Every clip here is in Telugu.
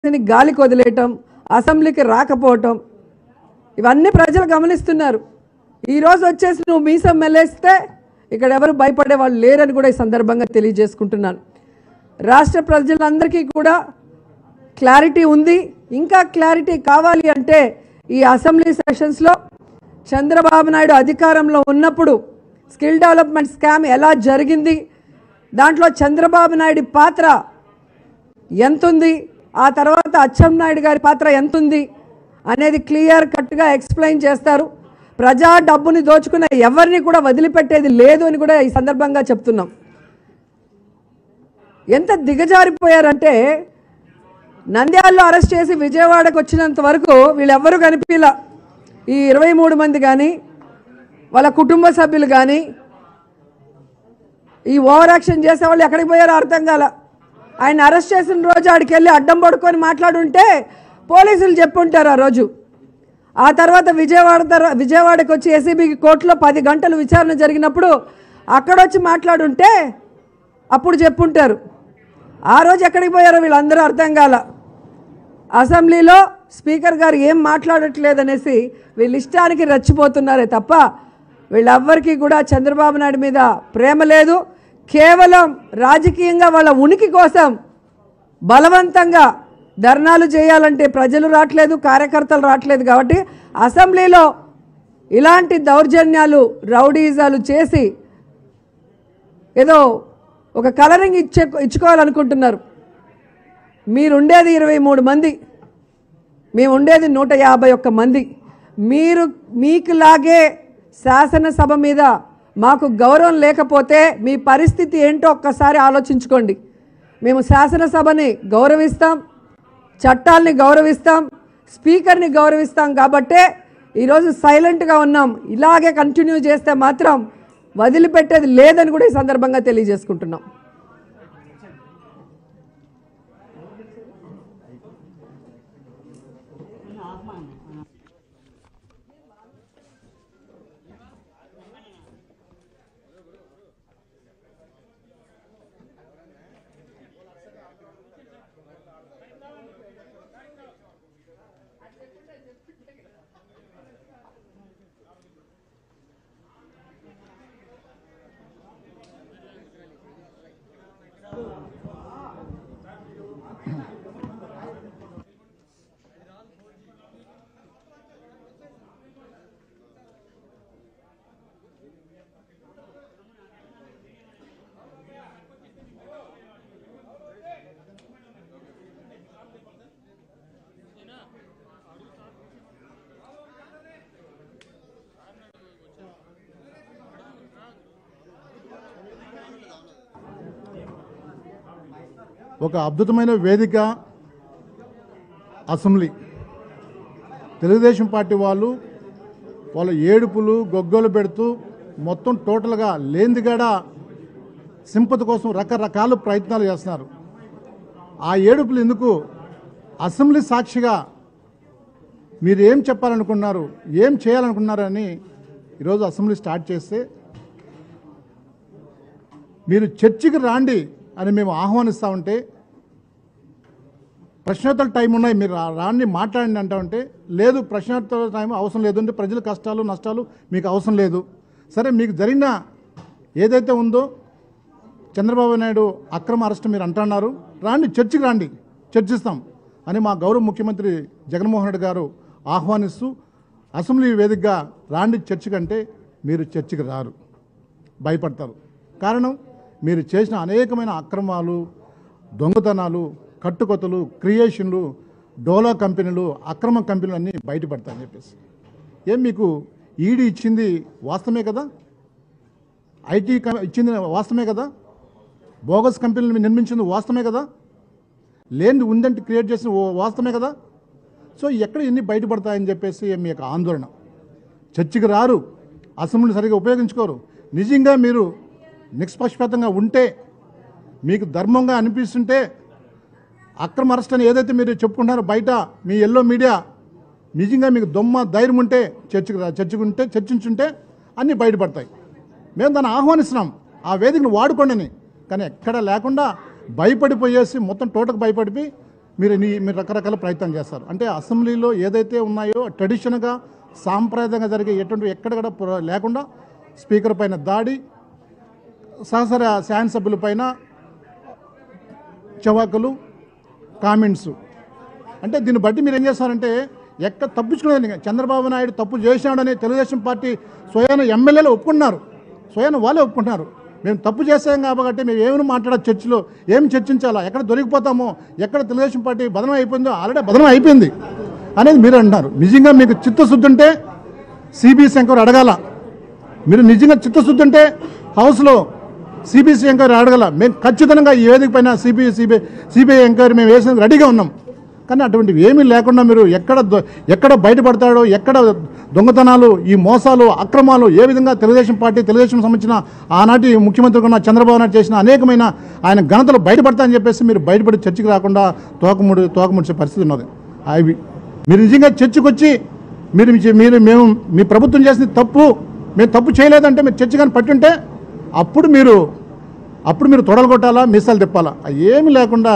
దీన్ని గాలికి వదిలేయటం అసెంబ్లీకి రాకపోవటం ఇవన్నీ ప్రజలు గమనిస్తున్నారు ఈరోజు వచ్చేసి నువ్వు మీసం మెల్లేస్తే ఇక్కడ ఎవరు భయపడే వాళ్ళు లేరని కూడా ఈ సందర్భంగా తెలియజేసుకుంటున్నాను రాష్ట్ర ప్రజలందరికీ కూడా క్లారిటీ ఉంది ఇంకా క్లారిటీ కావాలి అంటే ఈ అసెంబ్లీ సెషన్స్లో చంద్రబాబు నాయుడు అధికారంలో ఉన్నప్పుడు స్కిల్ డెవలప్మెంట్ స్కామ్ ఎలా జరిగింది దాంట్లో చంద్రబాబు నాయుడు పాత్ర ఎంతుంది ఆ తర్వాత అచ్చెం నాయుడు గారి పాత్ర ఎంతుంది అనేది క్లియర్ కట్గా ఎక్స్ప్లెయిన్ చేస్తారు ప్రజా డబ్బుని దోచుకున్న ఎవరిని కూడా వదిలిపెట్టేది లేదు అని కూడా ఈ సందర్భంగా చెప్తున్నాం ఎంత దిగజారిపోయారంటే నంద్యాలలో అరెస్ట్ చేసి విజయవాడకు వచ్చినంత వరకు వీళ్ళెవ్వరూ కనిపించలా ఈ ఇరవై మూడు మంది కానీ వాళ్ళ కుటుంబ సభ్యులు కానీ ఈ ఓవర్ యాక్షన్ చేసే వాళ్ళు ఎక్కడికి పోయారో అర్థం కాల ఆయన అరెస్ట్ చేసిన రోజు ఆడికి వెళ్ళి అడ్డం పడుకొని మాట్లాడుంటే పోలీసులు చెప్పుంటారు ఆ రోజు ఆ తర్వాత విజయవాడ తర్వా విజయవాడకి వచ్చి ఏసీబీకి కోర్టులో పది గంటలు విచారణ జరిగినప్పుడు అక్కడొచ్చి మాట్లాడుంటే అప్పుడు చెప్పుంటారు ఆ రోజు ఎక్కడికి పోయారో వీళ్ళందరూ అర్థం కాల అసెంబ్లీలో స్పీకర్ గారు ఏం మాట్లాడట్లేదనేసి వీళ్ళ ఇష్టానికి రెచ్చిపోతున్నారే తప్ప వీళ్ళెవ్వరికీ కూడా చంద్రబాబు నాయుడు మీద ప్రేమ లేదు కేవలం రాజకీయంగా వాళ్ళ ఉనికి కోసం బలవంతంగా ధర్నాలు చేయాలంటే ప్రజలు రావట్లేదు కార్యకర్తలు రావట్లేదు కాబట్టి అసెంబ్లీలో ఇలాంటి దౌర్జన్యాలు రౌడీజాలు చేసి ఏదో ఒక కలరింగ్ ఇచ్చే ఇచ్చుకోవాలనుకుంటున్నారు మీరుండేది ఇరవై మూడు మంది మేము ఉండేది నూట యాభై ఒక్క మంది మీరు మీకులాగే శాసనసభ మీద మాకు గౌరవం లేకపోతే మీ పరిస్థితి ఏంటో ఒక్కసారి ఆలోచించుకోండి మేము శాసనసభని గౌరవిస్తాం చట్టాల్ని గౌరవిస్తాం స్పీకర్ని గౌరవిస్తాం కాబట్టే ఈరోజు సైలెంట్గా ఉన్నాం ఇలాగే కంటిన్యూ చేస్తే మాత్రం వదిలిపెట్టేది లేదని కూడా ఈ సందర్భంగా తెలియజేసుకుంటున్నాం ఒక అద్భుతమైన వేదిక అసెంబ్లీ తెలుగుదేశం పార్టీ వాళ్ళు వాళ్ళ ఏడుపులు గొగ్గలు పెడుతూ మొత్తం టోటల్గా లేనిదిగాడ సింపతి కోసం రకరకాల ప్రయత్నాలు చేస్తున్నారు ఆ ఏడుపులు ఎందుకు అసెంబ్లీ సాక్షిగా మీరు ఏం చెప్పాలనుకున్నారు ఏం చేయాలనుకున్నారని ఈరోజు అసెంబ్లీ స్టార్ట్ చేస్తే మీరు చర్చికి రాండి అని మేము ఆహ్వానిస్తూ ఉంటే ప్రశ్నోత్తర టైం ఉన్నాయి మీరు రా- రాండి మాట్లాడండి అంటా ఉంటే లేదు ప్రశ్నోత్తర టైం అవసరం లేదు అంటే ప్రజల కష్టాలు నష్టాలు మీకు అవసరం లేదు సరే మీకు జరిగిన ఏదైతే ఉందో చంద్రబాబు నాయుడు అక్రమ అరెస్ట్ మీరు అంటున్నారు రాండి చర్చికి రాండి చర్చిస్తాం అని మా గౌరవ ముఖ్యమంత్రి జగన్మోహన్ రెడ్డి గారు ఆహ్వానిస్తూ అసెంబ్లీ వేదికగా రాండి చర్చికి అంటే మీరు చర్చికి రారు భయపడతారు కారణం మీరు చేసిన అనేకమైన అక్రమాలు దొంగతనాలు కట్టుకొత్తలు క్రియేషన్లు డోలా కంపెనీలు అక్రమ కంపెనీలు అన్నీ బయటపడతాయని చెప్పేసి ఏం మీకు ఈడీ ఇచ్చింది వాస్తవమే కదా ఐటీ కం- ఇచ్చింది వాస్తవమే కదా బోగస్ కంపెనీలు మీరు నిర్మించింది వాస్తవమే కదా లేనిది ఉందంటే క్రియేట్ చేసిన ఓ- వాస్తవమే కదా సో ఎక్కడ ఎన్ని బయటపడతాయని చెప్పేసి మీ యొక్క ఆందోళన చర్చికి రారు అసెంబ్లీ సరిగా ఉపయోగించుకోరు నిజంగా మీరు నిష్పక్షపాతంగా ఉంటే మీకు ధర్మంగా అనిపిస్తుంటే అక్రమ అరెస్ట్ అని ఏదైతే మీరు చెప్పుకుంటున్నారో బయట మీ ఎల్లో మీడియా నిజంగా మీకు దొమ్మ ధైర్యం ఉంటే చర్చకు రా చర్చకు ఉంటే చర్చించుంటే అన్నీ బయటపడతాయి మేము దాన్ని ఆహ్వానిస్తున్నాం ఆ వేదికను వాడుకోండి అని కానీ ఎక్కడ లేకుండా భయపడిపోయేసి మొత్తం టోటకు భయపడిపోయి మీరు నీ- మీరు రకరకాల ప్రయత్నం చేస్తారు అంటే అసెంబ్లీలో ఏదైతే ఉన్నాయో ట్రెడిషనల్గా సాంప్రదాయంగా జరిగే ఎటువంటి ఎక్కడ కూడా పుర- లేకుండా స్పీకర్ పైన దాడి సహసర శాసనసభ్యుల పైన చవాకులు కామెంట్స్ అంటే దీన్ని బట్టి మీరు ఏం చేస్తారంటే ఎక్కడ తప్పించుకునేది చంద్రబాబు నాయుడు తప్పు చేశాడని తెలుగుదేశం పార్టీ స్వయాన ఎమ్మెల్యేలు ఒప్పుకున్నారు స్వయాన వాళ్ళే ఒప్పుకుంటున్నారు మేము తప్పు చేసాం కాబట్టి మేము ఏమైనా మాట్లాడాలి చర్చలో ఏం చర్చించాలా ఎక్కడ దొరికిపోతామో ఎక్కడ తెలుగుదేశం పార్టీ బదనం అయిపోయిందో ఆల్రెడీ బదనం అయిపోయింది అనేది మీరు అంటున్నారు నిజంగా మీకు చిత్తశుద్ధి ఉంటే సిబిఎస్ ఎంక్వైరీ అడగాల మీరు నిజంగా చిత్తశుద్ధి ఉంటే హౌస్లో సిబిసి ఎంక్వైరీ అడగల మేము ఖచ్చితంగా ఈ వేదిక పైన సిబిఐ సిబిఐ సిబిఐ ఎంక్వైరీ మేము వేసేందుకు రెడీగా ఉన్నాం కానీ అటువంటివి ఏమీ లేకుండా మీరు ఎక్కడ దొ- ఎక్కడ బయటపడతాడో ఎక్కడ దొంగతనాలు ఈ మోసాలు అక్రమాలు ఏ విధంగా తెలుగుదేశం పార్టీ తెలుగుదేశం సంబంధించిన ఆనాటి ముఖ్యమంత్రి ఉన్న చంద్రబాబు నాయుడు చేసిన అనేకమైన ఆయన ఘనతలు బయటపడతాయని చెప్పేసి మీరు బయటపడి చర్చకి రాకుండా తోకముడి తోకముడిచే పరిస్థితి ఉన్నది అవి మీరు నిజంగా చర్చకు వచ్చి మీరు మీ- మీరు మేము మీ ప్రభుత్వం చేసిన తప్పు మేము తప్పు చేయలేదంటే మీరు చర్చ కానీ పట్టుంటే అప్పుడు మీరు అప్పుడు మీరు తొడలు కొట్టాలా మీసాలు తిప్పాలా అవి ఏమీ లేకుండా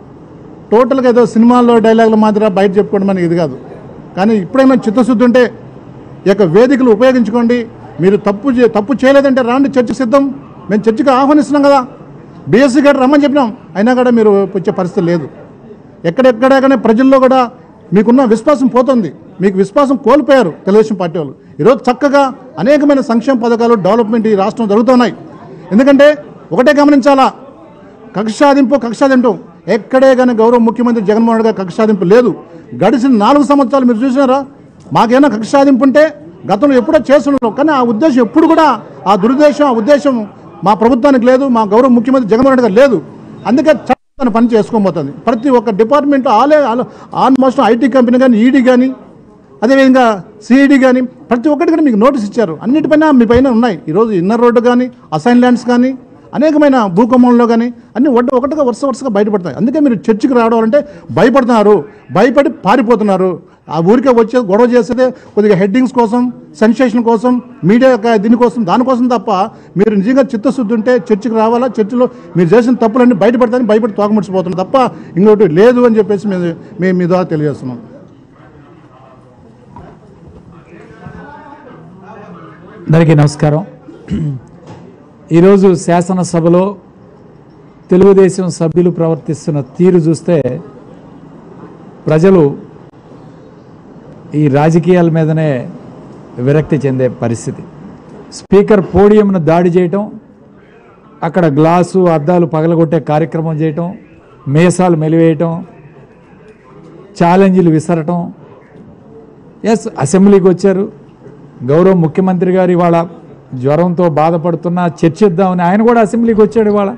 టోటల్గా ఏదో సినిమాల్లో డైలాగులు మాత్రం బయట చెప్పుకోవడం మనకి ఇది కాదు కానీ ఇప్పుడైనా చిత్తశుద్ధి ఉంటే ఈ యొక్క వేదికలు ఉపయోగించుకోండి మీరు తప్పు చే- తప్పు చేయలేదంటే రాండి చర్చ సిద్ధం మేము చర్చకు ఆహ్వానిస్తున్నాం కదా బీఎస్సీ గారు రమ్మని చెప్పినాం అయినా కూడా మీరు వచ్చే పరిస్థితి లేదు ఎక్కడెక్కడగానే ప్రజల్లో కూడా మీకున్న విశ్వాసం పోతుంది మీకు విశ్వాసం కోల్పోయారు తెలుగుదేశం పార్టీ వాళ్ళు ఈరోజు చక్కగా అనేకమైన సంక్షేమ పథకాలు డెవలప్మెంట్ ఈ రాష్ట్రం జరుగుతున్నాయి ఎందుకంటే ఒకటే గమనించాలా కక్ష సాధింపు కక్ష సాధింపు ఎక్కడే కానీ గౌరవ ముఖ్యమంత్రి జగన్మోహన్ రెడ్డి గారు కక్ష సాధింపు లేదు గడిచిన నాలుగు సంవత్సరాలు మీరు చూసినారా మాకేమైనా కక్ష సాధింపు ఉంటే గతంలో ఎప్పుడో చేస్తున్నారు కానీ ఆ ఉద్దేశం ఎప్పుడు కూడా ఆ దురుద్దేశం ఆ ఉద్దేశం మా ప్రభుత్వానికి లేదు మా గౌరవ ముఖ్యమంత్రి జగన్మోహన్ రెడ్డి గారు లేదు అందుకే చట్టం తన పని చేసుకోబోతుంది ప్రతి ఒక్క డిపార్ట్మెంట్ ఆలే ఆల్మోస్ట్ ఐటీ కంపెనీ కానీ ఈడీ కానీ అదేవిధంగా సిఐడి కానీ ప్రతి ఒక్కటి కూడా మీకు నోటీస్ ఇచ్చారు అన్నిటిపైన మీ పైన ఉన్నాయి ఈరోజు ఇన్నర్ రోడ్డు కానీ అసైన్ ల్యాండ్స్ కానీ అనేకమైన భూకంపంలో కానీ అన్ని ఒకటి ఒకటిగా వరుస వరుసగా బయటపడతాయి అందుకే మీరు చర్చికి రావడం అంటే భయపడుతున్నారు భయపడి పారిపోతున్నారు ఆ ఊరికే వచ్చే గొడవ చేసేదే కొద్దిగా హెడ్డింగ్స్ కోసం సెన్సేషన్ కోసం మీడియా యొక్క దీనికోసం దానికోసం తప్ప మీరు నిజంగా చిత్తశుద్ధి ఉంటే చర్చికి రావాలా చర్చిలో మీరు చేసిన తప్పులన్నీ బయటపడతాయని భయపడి తోకముడిచిపోతున్నారు తప్ప ఇంకోటి లేదు అని చెప్పేసి మేము మేము మీ ద్వారా తెలియజేస్తున్నాం అందరికీ నమస్కారం ఈరోజు శాసనసభలో తెలుగుదేశం సభ్యులు ప్రవర్తిస్తున్న తీరు చూస్తే ప్రజలు ఈ రాజకీయాల మీదనే విరక్తి చెందే పరిస్థితి స్పీకర్ పోడియంను దాడి చేయటం అక్కడ గ్లాసు అద్దాలు పగలగొట్టే కార్యక్రమం చేయటం మేసాలు మెలివేయటం ఛాలెంజ్లు విసరటం ఎస్ అసెంబ్లీకి వచ్చారు గౌరవ ముఖ్యమంత్రి గారు ఇవాళ జ్వరంతో బాధపడుతున్నా చర్చిద్దామని ఆయన కూడా అసెంబ్లీకి వచ్చాడు ఇవాళ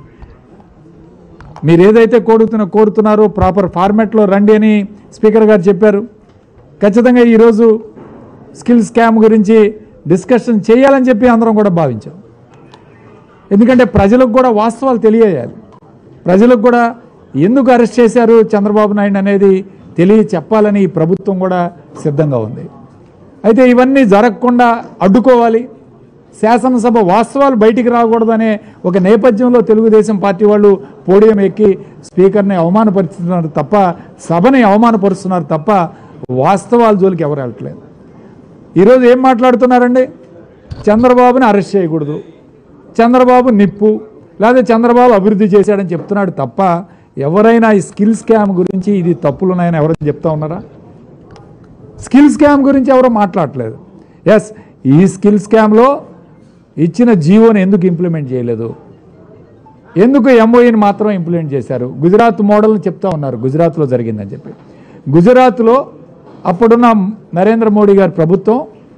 మీరు ఏదైతే కోరుతున్న కోరుతున్నారో ప్రాపర్ ఫార్మాట్లో రండి అని స్పీకర్ గారు చెప్పారు ఖచ్చితంగా ఈరోజు స్కిల్ స్కామ్ గురించి డిస్కషన్ చేయాలని చెప్పి అందరం కూడా భావించాం ఎందుకంటే ప్రజలకు కూడా వాస్తవాలు తెలియజేయాలి ప్రజలకు కూడా ఎందుకు అరెస్ట్ చేశారు చంద్రబాబు నాయుడు అనేది తెలియ చెప్పాలని ఈ ప్రభుత్వం కూడా సిద్ధంగా ఉంది అయితే ఇవన్నీ జరగకుండా అడ్డుకోవాలి శాసనసభ వాస్తవాలు బయటికి రాకూడదనే ఒక నేపథ్యంలో తెలుగుదేశం పార్టీ వాళ్ళు పోడియం ఎక్కి స్పీకర్ని అవమానపరుస్తున్నారు తప్ప సభని అవమానపరుస్తున్నారు తప్ప వాస్తవాల జోలికి ఎవరు వెళ్ళట్లేదు ఈరోజు ఏం మాట్లాడుతున్నారండి చంద్రబాబుని అరెస్ట్ చేయకూడదు చంద్రబాబు నిప్పు లేదా చంద్రబాబు అభివృద్ధి చేశాడని చెప్తున్నాడు తప్ప ఎవరైనా ఈ స్కిల్ స్కామ్ గురించి ఇది తప్పులు ఉన్నాయని ఎవరైనా చెప్తా ఉన్నారా స్కిల్ స్కామ్ గురించి ఎవరో మాట్లాడట్లేదు ఎస్ ఈ స్కిల్ స్కామ్లో ఇచ్చిన జీవోని ఎందుకు ఇంప్లిమెంట్ చేయలేదు ఎందుకు ఎంఓఈని మాత్రం ఇంప్లిమెంట్ చేశారు గుజరాత్ మోడల్ని చెప్తా ఉన్నారు గుజరాత్లో జరిగిందని చెప్పి గుజరాత్లో అప్పుడున్న నరేంద్ర మోడీ గారి ప్రభుత్వం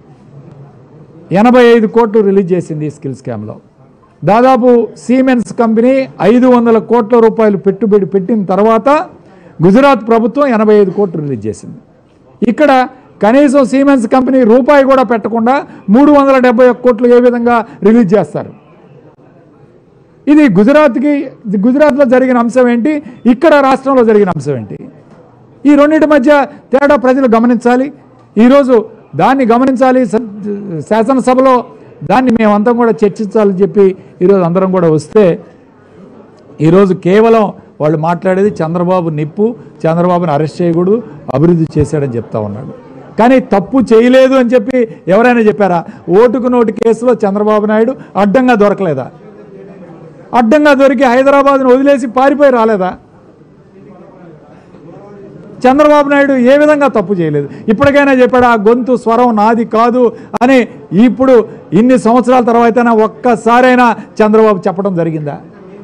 ఎనభై ఐదు కోట్లు రిలీజ్ చేసింది ఈ స్కిల్ స్కామ్లో దాదాపు సీమెన్స్ కంపెనీ ఐదు వందల కోట్ల రూపాయలు పెట్టుబడి పెట్టిన తర్వాత గుజరాత్ ప్రభుత్వం ఎనభై ఐదు కోట్లు రిలీజ్ చేసింది ఇక్కడ కనీసం సీమెన్స్ కంపెనీ రూపాయి కూడా పెట్టకుండా మూడు వందల డెబ్బై ఒక్క కోట్లు ఏ విధంగా రిలీజ్ చేస్తారు ఇది గుజరాత్కి ఇది గుజరాత్లో జరిగిన అంశం ఏంటి ఇక్కడ రాష్ట్రంలో జరిగిన అంశం ఏంటి ఈ రెండింటి మధ్య తేడా ప్రజలు గమనించాలి ఈరోజు దాన్ని గమనించాలి స- శాసనసభలో దాన్ని మేమంతా కూడా చర్చించాలని చెప్పి ఈరోజు అందరం కూడా వస్తే ఈరోజు కేవలం వాళ్ళు మాట్లాడేది చంద్రబాబు నిప్పు చంద్రబాబుని అరెస్ట్ చేయకూడదు అభివృద్ధి చేశాడని చెప్తా ఉన్నాడు కానీ తప్పు చేయలేదు అని చెప్పి ఎవరైనా చెప్పారా ఓటుకు నోటు కేసులో చంద్రబాబు నాయుడు అడ్డంగా దొరకలేదా అడ్డంగా దొరికి హైదరాబాద్ను వదిలేసి పారిపోయి రాలేదా చంద్రబాబు నాయుడు ఏ విధంగా తప్పు చేయలేదు ఇప్పటికైనా చెప్పాడు ఆ గొంతు స్వరం నాది కాదు అని ఇప్పుడు ఇన్ని సంవత్సరాల తర్వాత ఒక్కసారైనా చంద్రబాబు చెప్పడం జరిగిందా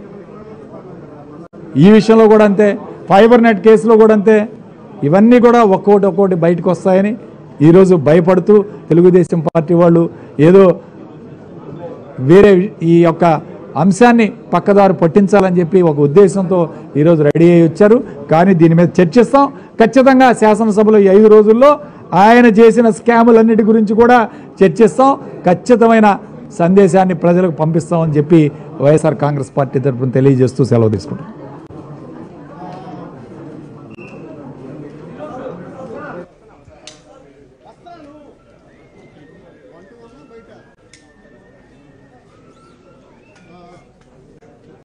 ఈ విషయంలో కూడా అంతే ఫైబర్ నెట్ కేసులో కూడా అంతే ఇవన్నీ కూడా ఒక్కోటి ఒక్కోటి బయటకు వస్తాయని ఈరోజు భయపడుతూ తెలుగుదేశం పార్టీ వాళ్ళు ఏదో వేరే ఈ యొక్క అంశాన్ని పక్కదారు పట్టించాలని చెప్పి ఒక ఉద్దేశంతో ఈరోజు రెడీ అయ్యి వచ్చారు కానీ దీని మీద చర్చిస్తాం ఖచ్చితంగా శాసనసభలో ఈ ఐదు రోజుల్లో ఆయన చేసిన స్కాములన్నిటి గురించి కూడా చర్చిస్తాం ఖచ్చితమైన సందేశాన్ని ప్రజలకు పంపిస్తామని చెప్పి వైఎస్ఆర్ కాంగ్రెస్ పార్టీ తరఫున తెలియజేస్తూ సెలవు తీసుకుంటాం